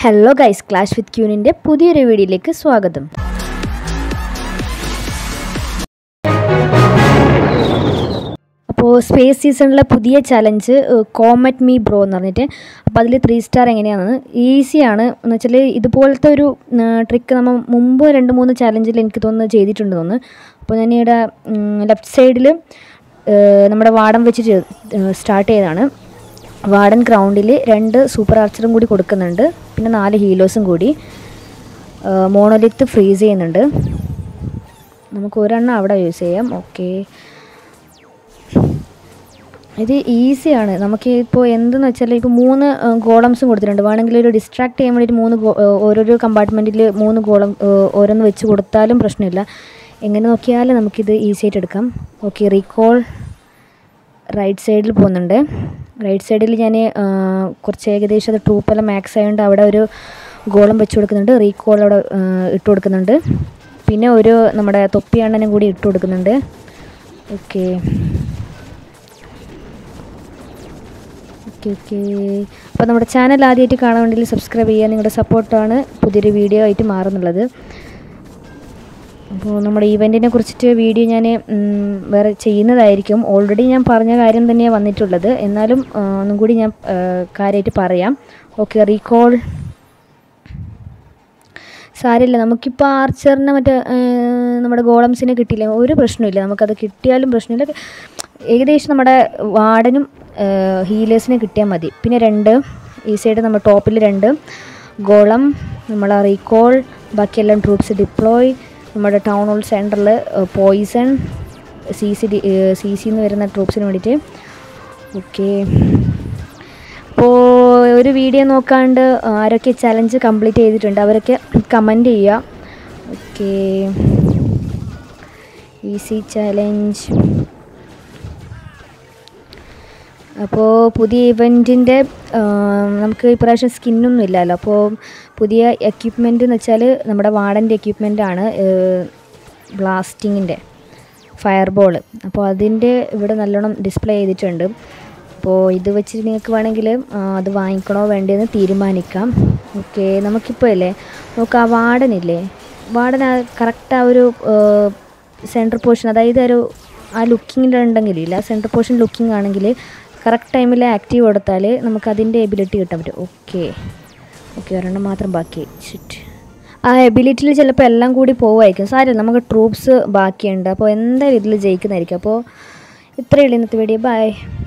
hello guys clash with ക്യൂനിൻ്റെ പുതിയൊരു വീഡിയോയിലേക്ക് സ്വാഗതം അപ്പോൾ സ്പേസ് സീസണിലെ പുതിയ ചലഞ്ച് കോമറ്റ് മീ ബ്രോ എന്ന് പറഞ്ഞിട്ട് അപ്പോൾ അതിൽ ത്രീ സ്റ്റാർ എങ്ങനെയാണെന്ന് ഈസിയാണ് എന്ന് വെച്ചാൽ ഇതുപോലത്തെ ഒരു ട്രിക്ക് നമ്മൾ മുമ്പ് രണ്ട് മൂന്ന് ചലഞ്ചിൽ എനിക്ക് തോന്നുന്നു ചെയ്തിട്ടുണ്ട് തോന്നുന്നു അപ്പോൾ ഞാൻ ഇവിടെ ലെഫ്റ്റ് സൈഡിൽ നമ്മുടെ വാടം വെച്ച് സ്റ്റാർട്ട് ചെയ്തതാണ് വാർഡൻ ഗ്രൗണ്ടിൽ രണ്ട് സൂപ്പർ ആർച്ചറും കൂടി കൊടുക്കുന്നുണ്ട് പിന്നെ നാല് ഹീലോസും കൂടി മോണോലിത്ത് ഫ്രീസ് ചെയ്യുന്നുണ്ട് നമുക്ക് ഒരെണ്ണം അവിടെ യൂസ് ചെയ്യാം ഓക്കെ ഇത് ഈസിയാണ് നമുക്ക് ഇപ്പോൾ എന്തെന്ന് വെച്ചാൽ ഇപ്പോൾ മൂന്ന് ഗോളംസും കൊടുത്തിട്ടുണ്ട് വേണമെങ്കിൽ ഒരു ഡിസ്ട്രാക്ട് ചെയ്യാൻ വേണ്ടിയിട്ട് മൂന്ന് ഓരോരോ കമ്പാർട്ട്മെൻറ്റിൽ മൂന്ന് ഗോളം ഓരോന്ന് വെച്ച് കൊടുത്താലും പ്രശ്നമില്ല എങ്ങനെ നോക്കിയാലും നമുക്കിത് ഈസി ആയിട്ട് എടുക്കാം ഓക്കെ റീകോൾ റൈറ്റ് സൈഡിൽ പോകുന്നുണ്ട് റൈറ്റ് സൈഡിൽ ഞാൻ കുറച്ച് ഏകദേശം അത് ട്രൂപ്പെല്ലാം മാക്സ് ആയതുകൊണ്ട് അവിടെ ഒരു ഗോളം വെച്ച് കൊടുക്കുന്നുണ്ട് റീകോൾ അവിടെ ഇട്ട് കൊടുക്കുന്നുണ്ട് പിന്നെ ഒരു നമ്മുടെ തൊപ്പി അണ്ണനും കൂടി ഇട്ട് കൊടുക്കുന്നുണ്ട് ഓക്കെ ഓക്കെ ഓക്കെ അപ്പോൾ നമ്മുടെ ചാനൽ ആദ്യമായിട്ട് കാണാൻ വേണ്ടി സബ്സ്ക്രൈബ് ചെയ്യുക നിങ്ങളുടെ സപ്പോർട്ടാണ് പുതിയൊരു വീഡിയോ ആയിട്ട് മാറുന്നുള്ളത് അപ്പോൾ നമ്മുടെ ഈവൻറ്റിനെ കുറിച്ചിട്ട് വീഡിയോ ഞാൻ വേറെ ചെയ്യുന്നതായിരിക്കും ഓൾറെഡി ഞാൻ പറഞ്ഞ കാര്യം തന്നെയാണ് വന്നിട്ടുള്ളത് എന്നാലും ഒന്നും കൂടി ഞാൻ കാര്യമായിട്ട് പറയാം ഓക്കെ റീകോൾ സാരമില്ല നമുക്കിപ്പോൾ ആർച്ചറിനെ മറ്റേ നമ്മുടെ ഗോളംസിനെ കിട്ടിയില്ല ഒരു പ്രശ്നമില്ല നമുക്കത് കിട്ടിയാലും പ്രശ്നമില്ല ഏകദേശം നമ്മുടെ വാർഡനും ഹീലേഴ്സിനെ കിട്ടിയാൽ മതി പിന്നെ രണ്ട് ഈ സൈഡ് നമ്മൾ ടോപ്പിൽ രണ്ട് ഗോളം നമ്മളെ റീകോൾ ബാക്കിയെല്ലാം ട്രൂപ്സ് ഡിപ്ലോയ് നമ്മുടെ ടൗൺ ഹോൾ സെൻറ്ററിൽ poison C C D C സിന്ന് വരുന്ന ട്രൂപ്സിന് വേണ്ടിയിട്ട് ഓക്കെ അപ്പോൾ ഒരു വീഡിയോ നോക്കാണ്ട് ആരൊക്കെ ചലഞ്ച് കംപ്ലീറ്റ് ചെയ്തിട്ടുണ്ട് അവരൊക്കെ കമൻറ്റ് ചെയ്യുക ഓക്കെ ഈസി ചലഞ്ച് അപ്പോൾ പുതിയ ഇവൻറ്റിൻ്റെ നമുക്ക് ഇപ്രാവശ്യം സ്കിന്നൊന്നും ഇല്ലല്ലോ അപ്പോൾ പുതിയ എക്യുപ്മെൻറ്റ് എന്ന് വെച്ചാൽ നമ്മുടെ വാർഡൻ്റെ എക്യുപ്മെൻ്റാണ് ബ്ലാസ്റ്റിങ്ങിൻ്റെ ഫയർ ബോൾ അപ്പോൾ അതിൻ്റെ ഇവിടെ നല്ലോണം ഡിസ്പ്ലേ ചെയ്തിട്ടുണ്ട് അപ്പോൾ ഇത് വെച്ചിട്ട് നിങ്ങൾക്ക് വേണമെങ്കിൽ അത് വാങ്ങിക്കണോ വേണ്ടതെന്ന് തീരുമാനിക്കാം ഓക്കെ നമുക്കിപ്പോൾ അല്ലേ നമുക്ക് ആ വാർഡനില്ലേ വാർഡൻ കറക്റ്റ് ആ ഒരു സെൻട്രൽ പോർഷൻ അതായത് ഒരു ആ ലുക്കിങ്ങിലുണ്ടെങ്കിലില്ല സെൻട്രൽ പോർഷൻ ലുക്കിംഗ് ആണെങ്കിൽ കറക്റ്റ് ടൈമിൽ ആക്റ്റീവ് കൊടുത്താൽ നമുക്ക് അതിൻ്റെ എബിലിറ്റി കിട്ടാൻ പറ്റും ഓക്കെ ഓക്കെ ഒരെണ്ണം മാത്രം ബാക്കി ഷിറ്റ് ആ എബിലിറ്റിയിൽ ചിലപ്പോൾ എല്ലാം കൂടി പോവായിരിക്കും സാരമില്ല നമുക്ക് ട്രൂപ്സ് ബാക്കിയുണ്ട് അപ്പോൾ എന്തായാലും ഇതിൽ ജയിക്കുന്നതായിരിക്കും അപ്പോൾ ഇത്രയേ ഉള്ളൂ ഇന്നത്തെ വീഡിയോ ബൈ